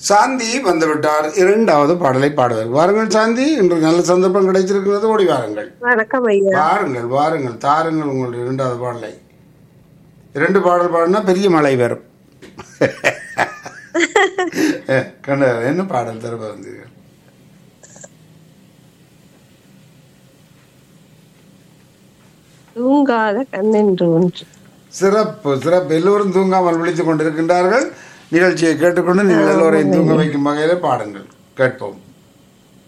சாந்தி வந்துவிட்டார் இரண்டாவது பாடலை பாடுவார் வாருங்கள் சாந்தி இன்று நல்ல சந்தர்ப்பம் கிடைத்திருக்கிறது ஓடி வாருங்கள் வணக்கம் ஐயா வாருங்கள் வாருங்கள் தாருங்கள் உங்கள் இரண்டாவது பாடலை இரண்டு பாடல் பாடினா பெரிய மழை வரும் கண்ட என்ன பாடல் தருவ வந்தீர்கள் தூங்காத கண்ணென்று ஒன்று சிறப்பு சிறப்பு எல்லோரும் தூங்காமல் விழித்துக் கொண்டிருக்கின்றார்கள் நிகழ்ச்சியை கேட்டுக்கொண்டு நீங்கள் எல்லோரையும் தூங்க வைக்கும் வகையில பாடுங்கள் கேட்போம்